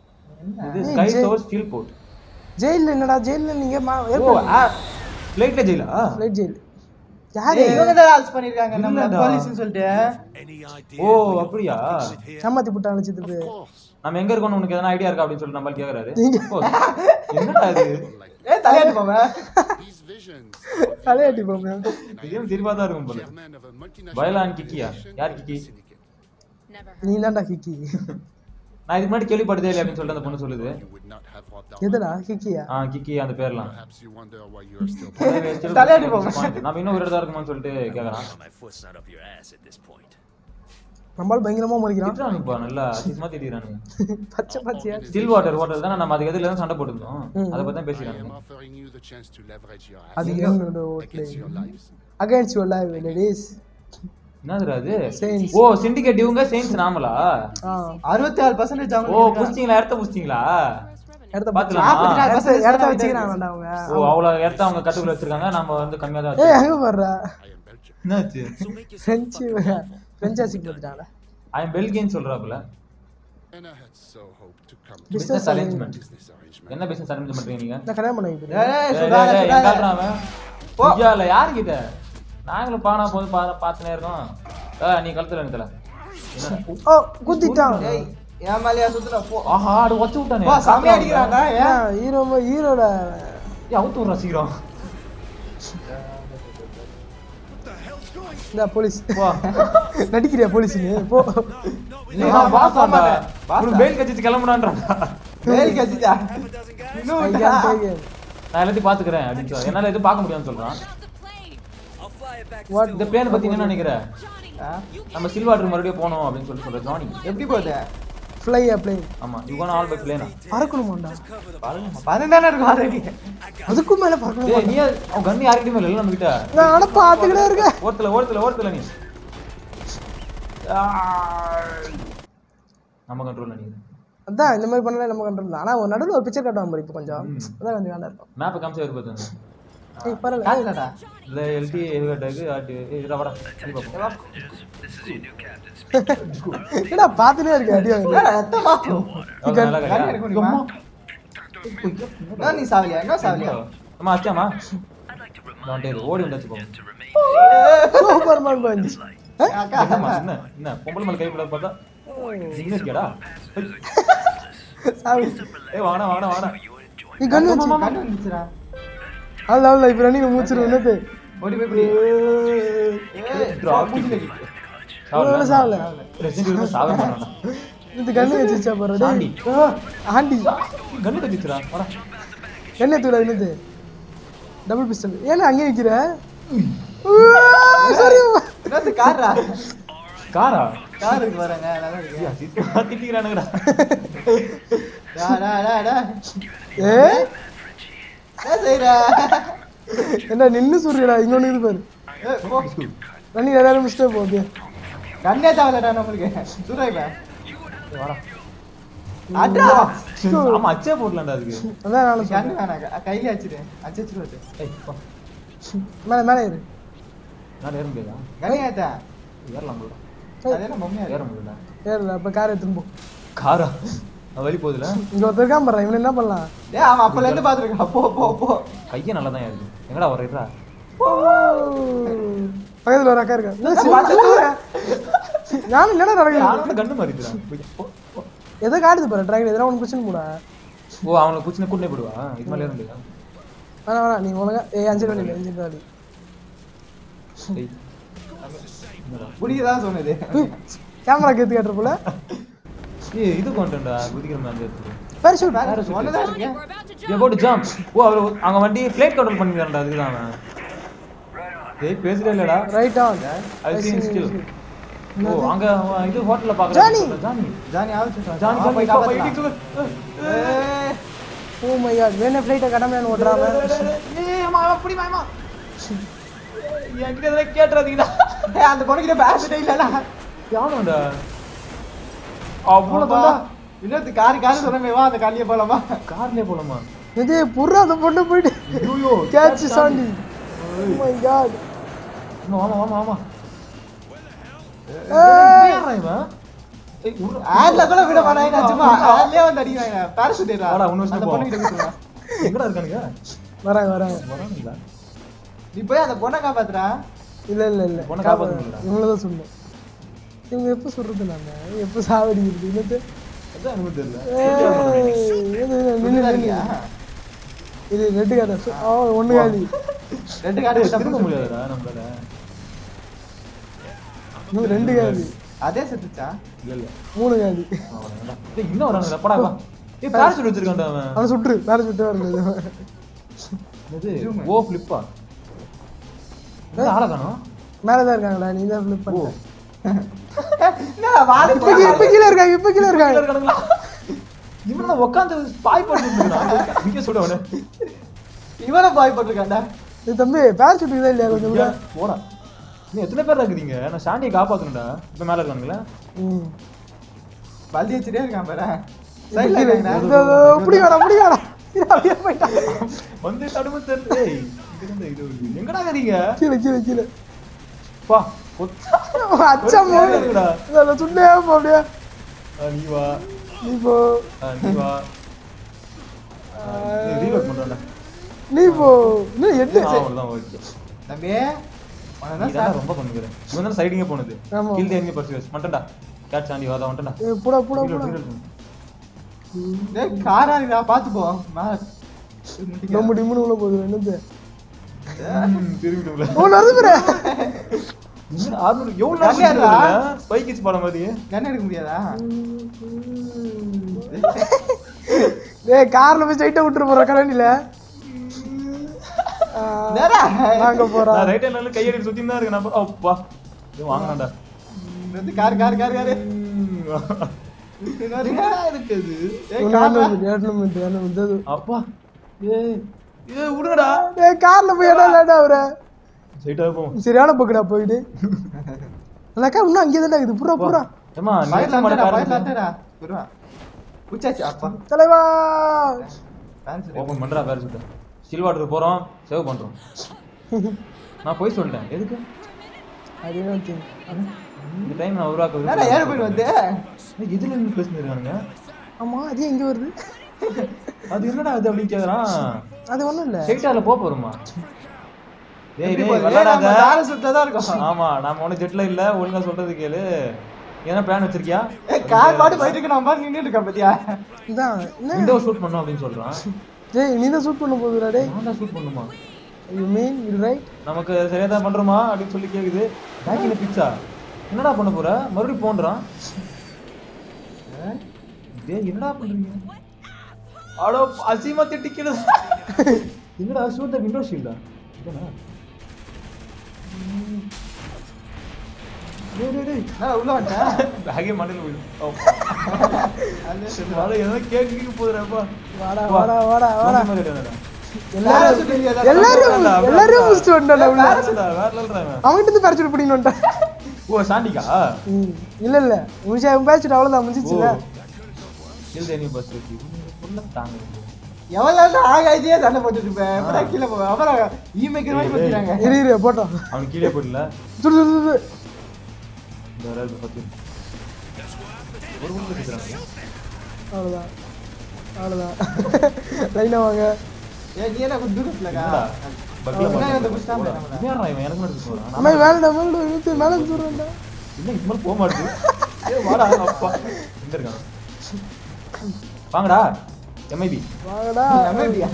இது ஸ்கை சோர் ஸ்டீல் போர்ட் ஜெயிலில் என்னடா ஜெயிலில் நீங்கள் மா ஓ ஃப்ளைட்ல ஜெயிலா ஃப்ளைட் ஜெயில் யாரு ஏய், இவங்க தான் ஆல்ஸ் பண்ணிருக்காங்க நம்ம இல்லடா. போலீஸ்னு சொல்லிட்டு Any idea? ஓ அப்படியா ஏமாத்தி போட்டாங்க சித்துப்பு நம்ம எங்க இருக்கோம்னு உனக்கு எதனா ஐடியா இருக்கா அப்படின்னு சொல்லிட்டு நம்ம கேக்குறாரு ஓ, என்னடா இது ஏ தலையாட்டு போவேன் These visions தலையாட்டி போமே இதே சிரிப்பா தான் இருக்கும் போல chairman of a multinational பயலான் கிக்கியா யார் கிக்கி syndicate. Never நீ தான்டா கிக்கி நான் இதுக்கு முன்னாடி கேள்விப்பட்டதே இல்லை அப்படின்னு சொல்லிட்டு அந்த பொண்ணு சொல்லுது You would not have thought that. எதுடா கிக்கியா ஆ கிக்கி அந்த பேர்லாம் Perhaps you wonder why you are still. தலையாட்டி போவேன் நம்ம இன்னும் ஒரு இடத்துல இருக்குமான்னு சொல்லிட்டு கேக்குறான் Well, my foot's not up your ass at this point. நம்மளால பயங்கரமா முறைக்கிறான் திட்டுறானுப்பா நல்லா அதிகமா திட்டிடுறானுங்க பச்சை பச்சையா ஸ்டில் வாட்டர் ஹோட்டல் தானே நம்ம அதுக்கு எதிரில தான் சண்டை போட்டுருந்தோம் அதை பத்தி தான் I am பேசிக்கிறாங்க offering you the chance to leverage your அது assets என்னோட against your lives. Against your life ladies என்னதுடா அது Saints. ஓ சிண்டிகேட் இவங்க செயின்ஸ் நாமலா ஆ அறுபத்தி ஆறு பர்சன்டேஜ் ஓ அவங்க புடிச்சிங்களா இடத்த புடிச்சிங்களா இடத்த பாத்துலாமா இடத்த இடத்த வச்சுக்கிறாங்கடா அவங்க ஓ அவ்வளவு இடத்த அவங்க கட்டுக்குள்ள வச்சிருக்காங்க நம்ம வந்து கம்மியா தான் ஏய் வச்சிருக்கோம் அங்க பாடுறா I am Belgium. என்னாச்சு So make yourself ஃப்ரெஞ்சு ஃப்ரெஞ்சாசி போட்டுட்டாங்களா அவன் பெல்கின்னு சொல்றாப்புல And I had so hoped to come to Business business a arrangement business arrangement. என்ன பிசினஸ் அரேஞ்ச் பண்றீங்க நீங்க நான் கல்யாணம் பண்ண வைக்கிறேன் ஏய், டேய், சுடாத, டேய், சுடாத. எங்க அவன்? போ. ஐயால யாருக்கிட்ட நாங்களும் பானா போது பா பார்த்துனே இருக்கோம் ஏய், நீ கழுத்துல நிறுத்தல என்ன? ஓ குத்திட்டான் ஏய், என் மேலயா சுத்துற போ ஆஹா அது வச்சு விட்டானே போ செமையா அடிக்கிறான்டா ஏன் ஹீரோ ஹீரோட ஏய், அவுத்து விட்றா சீக்கிரம் இந்த போலீஸ் போ நடிக்கிறியா போலீஸ் நீ போ இல்ல, நான் பாஸ் போக ஆண்டா மாட்டேன். பாஸ் ஒரு தான். பெயில் கச்சிட்டு கிளம்புனான்டா வேல் கச்சிட்டா இன்னும் I விட்டா. can't take it. நான் எல்லாத்தையும் பாத்துக்கிறேன் அப்படின்னு சொல்ல என்னால எதுவும் பார்க்க முடியாதுன்னு சொல்றான் I'll fly it back. What? இந்த பிளேன் பத்தி என்ன நினைக்கிற ஆ? நம்ம சில்வாட்டர் மறுபடியும் போகணும் அப்படின்னு சொல்லி சொல்ற ஜானி எப்படி போகுது ஃப்ளை அப்ளை ஆமா யூ கோனா ஆல் பை பிளேனா பறக்கணுமாண்டா பதினெண்டான இருக்கும் ஆல்ரெடி அதுக்கும் மேல பறக்கணும் ஏய் நீ அவன் கண்ணு யார்கிட்டயும் இல்ல நம்ம கிட்ட நான் ஆனா பாத்துக்கிட்டே இருக்கேன் ஓரத்துல ஓரத்துல ஓரத்துல நீ நம்ம கண்ட்ரோல்ல நீ அதான் இந்த மாதிரி பண்ணல நம்ம கண்ட்ரோல் தான் ஆனா ஒரு நடுவுல ஒரு பிக்சர் காட்டுவாங்க பாரு இப்போ கொஞ்சம் அதான் கொஞ்சம் வேண்டாம் இருக்கும் மேப் காமிச்சு வர பார்த்தேன் ஏய் பரவாயில்ல காட்டுலடா இல்ல எல்டி ஹெவிகட்டாக்கு ஆட்டு ஏய் இதா வாடா சரி பாப்போம் என்னடா பாத்துட்டே இருக்க அடி வாங்குது. என்னடா, ரத்தமா? அவ்வளவு நல்லா கண்ணு கையா எடுக்க முடியுமா? என்ன நீ சாவலியா என்ன சாவலியா அம்மா அச்சாமா நான் ஓடி வந்தாச்சு போ சூப்பர்மேன் பஞ்ச் அக்கா என்னம்மா என்ன என்ன பொம்பளை மேல கை போட பார்த்தா சின்ன இருக்கியாடா சாவி ஏய் வாடா வாடா வாடா நீ கண்ணு வச்சு கண்ணு வந்துச்சுடா அல்ல அல்ல இப்போ நீங்க மூச்சிரு என்னது ஓடி போய் பிடி. ஏய், Drop மூஞ்சில kick. கிக்கு. இவ்வளவு சாவல ரெசிடென்ட் இருந்து சாக மாட்டானா இந்த கண்ணு வச்சுச்சா பாரு சாண்டி. டேய். ஆண்டி கண்ணு கட்டிச்சுடா வாடா என்ன தூள என்னது டபுள் பிஸ்டல் ஏன்னா அங்கே நிக்கிற சரி என்னது கார்ரா காரா கார் இருக்கு பாருங்க நல்லா இருக்கு திட்டிக்கிறானுங்கடா டா, டா, டா, டா. ஏ என்ன செய்ற? என்ன நின்னு சொல்றியடா இங்க ஒண்ணு இது பாரு ஏய், போ. ரன்னி எல்லாரும் மிஸ்டேக் போகுது கண்ணே தேவையில்லடா நம்மளுக்கு சூடா இப்ப வாடா அட்ரா ஆமா அச்சே போடலாம்டா அதுக்கு அதான் நானும் கண்ணு சொல்றேன் வேணாம் க- கையில வச்சிரு அச்சு வச்சிருவது ஏய் போ மேலே மேலே இரு நான் ஏற முடியாதா கண்ணி ஏத்தா ஏறலாம் போடா அது என்ன மம்மியா ஏற இருக்கு முடியல ஏறுல அப்ப கார் எடுத்துன்னு போ காரா அது வழி போகுதுல இங்க ஒருத்தர் இருக்கான் பாரு இவன் என்ன பண்ணலாம் ஏய் அவன் அப்பல இருந்து பாத்துருக்கான் போ போ போ கையே நல்லா தான் இருக்கு எங்கடா வர்றா பக்கத்துல ஒரு அக்கா இருக்கா என்ன சிவா? நானும் என்னடா நடக்குது யாரோட கண்ணு மாறிடுறான் எதை காட்டுது பாரு டிராகன் எதனா ஒன்று பிரச்சனை போடா ஓ அவனை குச்சின கூட்டே போடுவா இது மேலே ஏற முடியல வேணாம் வேணாம் நீ ஒழுங்கா ஏய் அஞ்சு வழி அஞ்சு வழி ஏய் குடிக்கதான் சொன்னது கேமரா கேத்து காட்டுற போல ஏய் இது கொண்டா குதிக்கிற மாதிரி எடுத்துட்டு பேரஷூட் ஒண்ணுதான் இருக்கு யூ அபௌட் ஜம்ப் ஓ அவர் அங்க வண்டி ஃப்ளைட் கண்ட்ரோல் பண்ணிக்கிறான்டா அதுக்கு தான் அவன் ஏய் பேசுறே இல்லடா right on I scene skill oh அங்க அவன் இது ஹோட்டல்ல ஜானி. பாக்குறான் ஜானி ஜானி ஆச்சு ஜானி ஜானி ஜானி போய் இப்ப போய் காப்பாத்தலாம். இடிச்சு விடு. ஏய், ஓ மை காட் வேணே ஃப்ளைட்டை கடமையான ஓட்டுறாம ஏய் அம்மா அப்படி மாமா என்கிட்ட இதெல்லாம் கேட்டுறாதீங்கடா ஏய், அந்த பொண்ணுகிட்ட பேசிட்டே இல்லடா யானோடா அவ்வளோ அப்பா, இன்னொருத்து காரு காரு சொன்னமே வா அந்த காலியே போலாமா கார்லயே போலாமா இது புறா அந்த பொண்ணு போயிட்டு ஐயோ catch Sandy oh my god இன்னும் வாமா வாமா வாமா ஏய் யாரா இவன் ஏய் உள்ள ஆட்ல கூட விட மாட்டாங்க சும்மா ஆட்லயே வந்து அடிக்கிறாங்க பேரஷூட் வாடா, உன்னை வச்சுட்டு அந்த போ. பொண்ணுகிட்ட கொடுத்துருவா எங்கடா இருக்கானுங்க வராங்க வராங்க வரானுங்களா நீ போய் அந்த பொண்ணை காப்பாத்துறா இல்ல இல்ல இல்ல பொண்ணை காப்பாத்தணும்ல. இவங்கள தான் சொன்னேன் இவங்க எப்போ சொல்றது நாம எப்போ சாவடிக்கிறது என்னது அதான் எனக்கு தெரியல ஏய், இது, இது, நில்லு, நின்னுதான் நில்லு. இருக்கியா இது ரெட்டு காதை ஓ ஒண்ணு காதி ரெண்டு காடு திரும்ப தப்பு முடியாதுடா நம்மளால இது ரெண்டு காதி அதே செத்துச்சா இல்ல இல்ல மூணு காதி அவன் டேய் இன்னும் வரானுங்க படா வா ஏய் பேரஷூட் வச்சிருக்கான்டா அவன் அவனை சுட்டுரு மேலே சுட்டு வருது இது ஓ ஃபிளிப்பா என்ன ஆள காணோம் மேலே தான் இருக்காங்களா நீ தான் ஃபிளிப் ஓ பண்ண என்ன வாழை இப்போ கீழே இப்போ கீழே இருக்காங்க இப்போ கீழே இருக்காங்க இருக்கானுங்களா இவன் உட்காந்து பாய் போட்டு இருக்கான் இங்க சுட அவனு இவனை பாய் போட்டிருக்காண்டா இது தம்பி பேர் சுட்டுக்குதா இல்லையா கொஞ்சம் கூட போடா நீ எத்தனை பேர் இருக்கிறீங்க நான் சாண்டியை காப்பாத்தணும்டா இப்ப மேல இருக்கானுங்களா ம் பல்தி வச்சுட்டே இருக்கான் பாரு இப்போ சைடுல கீழே இருக்காங்கடா. இதோ, இதோ, பிடிக்காடா பிடிக்காடா இது அப்படியே போயிட்டான் வந்து தடுமை தெரியல ஏய் இங்க இருந்து இது வருது. எங்கடா இருக்கீங்க கீழே கீழே கீழே பா கொத்தா அச்சா ஒரு மோடி கேளுங்கடா. இதில் சுண்டே போ அப்படியே ஆ, நீ வா நீ போ ஆ, நீ வா ரீலோட் பண்றேன்டா நீ போ இன்னும் எட்டு ஆ, அவ்வளவுதான் ஓகே தம்பி நீ உனக்கு தான் ரொம்ப பண்ணுகிறேன் இவன் தான் சைடிங்கே போனது ஆமா. கீழ் தேங்க பர்சு மட்டன்டா கேட் சாண்டி வாதா வந்துட்டா ஏய், போடா போடா போடா டேய் காரா இருக்கா பாத்து போ மேல நம்ம டிம்முன்னு உள்ள போகுது என்னது திரும்பிட்டு ஓ நறுப்புற ஆறுநூறு எவ்வளவு கம்மியாடா? நேரம் ஸ்பைக் கிட்ஸ் படம் மாதிரி கண்ணு எடுக்க முடியாதா டேய் கார்ல போய் ஸ்ட்ரைட்டா விட்டுற போற கலனில நேரா வாங்க போறோம் நான் ரைட் ஹேண்ட்ல கையடி சுத்தி தான் இருக்கு நான் அப்பா இது வாங்கினாடா இந்த கார் கார் கார் கார் இருக்குது ஏய் காரா அப்பா ஏய் ஏய் விடுங்கடா டேய் கார்ல போய் இடம் இல்லடா அவரை ஸ்ட்ரைட்டா போவோம் சரியான பக்கடா போயிடு அந்த அக்கா இன்னும் அங்கே தான் இருக்குது புறா புறா ஏமா நீ ஃபைல் எச்ச மாட லட்டடா ஃபைல் காரணம் லட்டடா புரியா உச்சாச்சு அப்பா தலைவா ஃபேன்ஸ் ஓபன் பண்றா பேர் சுட்டு ஸ்டில் வாட்டர் போறோம் சேவ் பண்றோம் நான் போய் சொல்லிட்டேன் எதுக்கு அது என்ன thing? இந்த டைம் நான் உருவாக்க என்னடா ஏறு போய் வந்து விரும்பல. எதுல இருந்து பேசினிருக்கானுங்க ஆமா அது எங்க வருது அது என்னடா அது அப்படின்னு கேக்குறான் அது ஒண்ணும் இல்ல ஸ்ட்ரைட்டா அதுல போக போறோமா டேய் எப்படி டேய் போகுது? ஏய், விளையாடாத நம்ம தார சுத்தா தான் இருக்கோம் ஆமா நாம ஒண்ணு ஜெட்ல இல்ல ஒழுங்கா சொல்றது கேளு என்ன பிளான் வச்சிருக்கியா ஏய் கார் பாட்டு போயிட்டு இருக்கு நம்ம பாட்டு நின்னுட்டு இருக்கோம் பாத்தியா இதான் என்ன விண்டோ ஷூட் பண்ணோம் அப்படின்னு சொல்றான் டேய் நீ தான் ஷூட் பண்ண போகுதுடா டேய் நான் தான் ஷூட் பண்ணுமா யூ மீன் யூ ரைட் நமக்கு சரியா தான் பண்றோமா அப்படின்னு சொல்லி கேக்குது பேக் இன் பிக்ஸா என்னடா பண்ண போற மறுபடியும் போன்றான் டேய் என்னடா பண்றீங்க அடோ அசிமா திட்டிக்கிறது என்னடா ஷூட் த விண்டோ ஷீல்டா இதனா டேய் டேய் டேய் நான் உள்ள வந்துட்டேன் பேக்கே மண்ணில் விழும் மழை எதனா கேட்க போதுறாப்பா வாடா வாடா வாடா வாடா தார எல்லாரும் சுத்தி இல்லையா? எல்லாரும் எல்லாரும் முடிச்சுட்டு வந்துட்டா உள்ள வேற அவன்கிட்ட இருந்து பறிச்சுட்டு பிடிக்கணும் வந்துட்டேன் ஓ சாண்டிக்கா ம். இல்ல இல்ல முடிச்சா பேசிட்டு அவ்வளவுதான் முடிச்சிச்சுல கில் தேனி பஸ் வச்சு ஃபுல்லா தாங்க எவ்வளவு நேரம் ஆகாயிட்டே சண்டை போட்டுட்டு இருப்பேன் அப்புறம் கீழே போவேன் அப்புறம் ஈ மேய்க்கிற மாதிரி பத்திராங்க இரு இரு போட்டோம் அவன் கீழே போடல சுடு சுடு சுடு இந்த வேற பத்தி ஒரு உள்ள இருக்கிறாங்க அவ்வளவுதான் அவ்வளவுதான் லைனா வாங்க ஏய் நீ என்ன கொஞ்சம் தூரத்துலக்கா என்னடா பக்ல என்ன இந்த பாத்து புஷ் தான் நம்மள இவன் இவன் எனக்கு மட்டும் போறான் அம்மா மேலடா மேலடா இழுத்து மேல சொல்றேன்டா இல்ல இது மாதிரி போக மாட்டேது ஏய் வாடா அப்பா எங்க இருக்கான் வாங்கடா எம்ஐபி வாங்கடா அமைதியா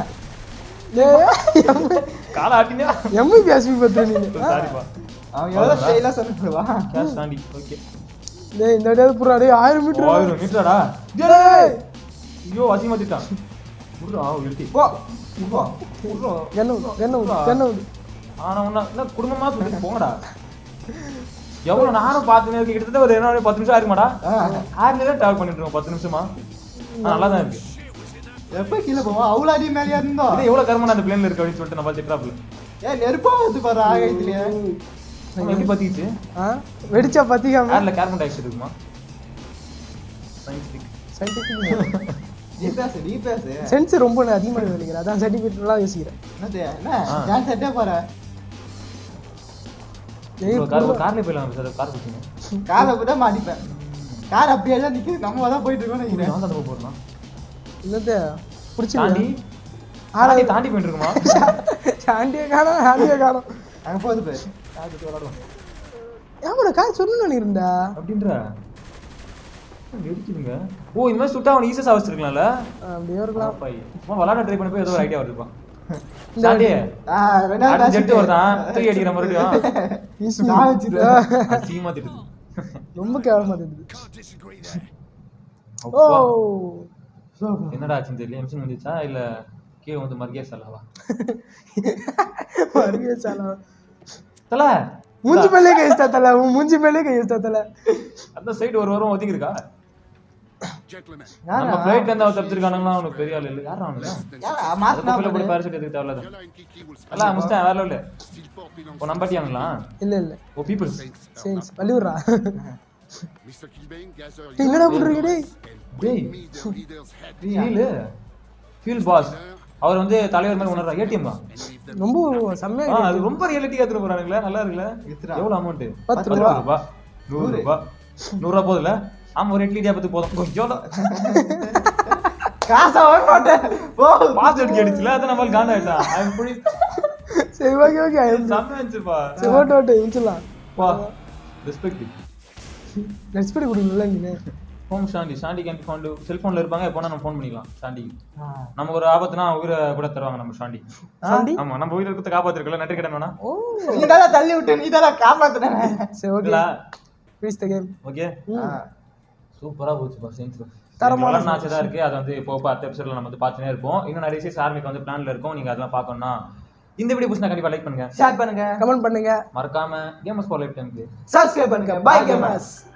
காலை ஆட்டினா எம்ஐபி அஸ்மி பத்திர நீ சாரிப்பா அவன் எவ்வளவு ஸ்டைலா சொல்லுவா கேஷ் தாண்டி ஓகே டேய் இந்த அடியாவது புறா டேய் ஆயிரம் மீட்டர் ஆயிரம் மீட்டராடா டேய் ஐயோ அசிங்கமா திட்டான் விட்றா எழுதி போ போ என்ன என்ன என்ன ஆனா உன்ன என்ன குடும்பமா சொல்லி போங்கடா எவ்வளவு நானும் பார்த்துனே இருக்கு கிட்டத்தட்ட ஒரு என்ன பத்து நிமிஷம் ஆயிருமாடா ஆறுல தான் டிராவல் பண்ணிட்டு இருக்கோம் பத்து நிமிஷமா ஆனா நல்லா தான் இருக்கு எப்ப கீழே போவோம் அவ்வளவு அடி மேலேயா இருந்தோம் இது எவ்வளவு கருமம் அந்த பிளேன்ல இருக்கு அப்படின்னு சொல்லிட்டு நம்ம திட்டாப்ல ஏன் நெருப்பா வந்து பாரு ஆகாயத்திலேயே நம்ம எப்படி பத்திச்சு ஆ வெடிச்சா பத்திக்காம ஏர்ல கார்பன் டை ஆக்சைடு இருக்குமா சயின்டிஃபிக் சயின்டிஃபிக் நீ பேசு நீ பேசு சென்ஸ் ரொம்ப அதிகமாக நினைக்கிறேன் அதான் சர்டிஃபிகேட்லாம் யோசிக்கிறேன் என்னது என்ன டான்ஸ் செட்டே பாரு ஏய் கார் கார்ல போயிடலாம் சார் கார் பிடிச்சிங்க காரை போய் மாட்டிப்பேன் கார் அப்படியே தான் நிக்குது நம்ம தான் போயிட்டு இருக்கோம்னு நினைக்கிறேன் நான் தான் போறேன் என்னது தாண்டி பிடிச்சிருக்கேன் தாண்டி தாண்டி போயிட்டு இருக்குமா ஆண்டியை காணோம் ஆண்டியை காணோம் அங்க போகுது பேர் ஏன் கார் சொல்லணும்னு நினைக்கிறேன்டா அப்படின்ற வெடிக்குதுங்க ஓ இந்த மாதிரி சுட்டா அவன் ஈஸியா சாவச்சிருக்கலாம்ல அப்படியே இருக்கலாம் பை சும்மா விளாட ட்ரை பண்ணி போய் ஏதோ ஒரு ஐடியா வருதுப்பா சாண்டி ஆ, ரெண்டாவது அடுத்த ஜெட்டு தாசிட்டு. வருதான் தூக்கி அடிக்கிற மறுபடியும் ஈஸி நான் வச்சிருவேன். அசிங்கமா திட்டுது ரொம்ப கேவலமா தெரியுது ஓ அப்பா. என்னடா ஆச்சுன்னு தெரியல எம்சன் வந்துச்சா இல்ல கீழே வந்து மர்கே சலாவா மறுபடியும் சாலா தல மூஞ்சி மேலே கை வச்சிட்டா தல உன் மூஞ்சி மேலே கை வச்சிட்டா தல அந்த சைடு ஒரு வாரம் ஒதுங்கி இருக்கா Gentlemen, நம்ம யாரா? பிளைட்ல இருந்து அவன் தப்பிச்சிருக்கானுங்களா அவனுக்கு பெரிய ஆள் இல்ல யாரா அவனுங்க யாரா? மாத்துனா அதுக்குள்ள போய் பாரு. பேரசூட் எதுக்கு தேவையில்ல Yala and Kiki will spend எல்லாம் முடிச்சிட்டேன் வேற இல்ல still popping on இப்போ நம்பட்டியானுங்களா இல்ல இல்ல ஓ பீப்புள் சேன்ஸ் வலிவுறா Mr. Kilbane, gather டேய், என்னடா பண்றீங்க டேய் and டேய் bring me the leader's head feel feel boss அவர் வந்து தலைவர் மாதிரி உணர்றா ஏடிஎம் தான் and leave them ரொம்ப செம்மையா ஆ, இருக்கு. அது ரொம்ப ரியாலிட்டியா எடுத்துட்டு போறானுங்களே நல்லா இருக்குல்ல வித்துடா. எவ்வளவு அமௌண்ட் பத்து பத்து ரூபா. ரூபா நூறு ரூபா நூறு ரூபா போதுல ஆமா ஒரு இட்லி இடியாப்பத்துக்கு போதும் கொஞ்சோட காசை வர மாட்டேன் போ பாஸ் எடுக்க அடிச்சுல அதை நம்மளுக்கு காண்ட ஆயிட்டான் அவன் புடி சரி ஓகே ஓகே செம்ம இருந்துச்சுப்பா சரி ஓட்டு ஓட்டு இருந்துலாம் பா ரெஸ்பெக்ட் ரெஸ்பெக்ட் கொடுக்கணும்ல நீ home Sandy Sandy can phone செல்போன்ல இருப்பாங்க எப்போனா நம்ம ஃபோன் பண்ணிக்கலாம் சாண்டி நமக்கு ஒரு ஆபத்துனா உயிரை கூட தருவாங்க நம்ம சாண்டி சாண்டி ஆமா நம்ம உயிரை கொடுத்து காப்பாத்திருக்கல நன்றி கடன் வேணா ஓ நீ தான் தள்ளி விட்டு நீ தான் காப்பாத்துனேன் சரி ஓகே இல்ல பீஸ் த கேம் ஓகே சூப்பரா போச்சுப்பா செஞ்சு தரமான தரமான ஆச்சு தான் இருக்கு அதை வந்து இப்போ அடுத்த எபிசோட்ல நம்ம வந்து பார்த்துனே இருப்போம் இன்னும் நிறைய சீஸ் ஆர்மிக்கு வந்து பிளான்ல இருக்கும் நீங்க அதெல்லாம் பார்க்கணும்னா இந்த வீடியோ பிடிச்சா கண்டிப்பா லைக் பண்ணுங்க ஷேர் பண்ணுங்க கமெண்ட் பண்ணுங்க மறக்காம கேமஸ் ஃபார் லைஃப் டைம்க்கு சப்ஸ்கிரைப் பண்ணுங்க பை கேமர்ஸ்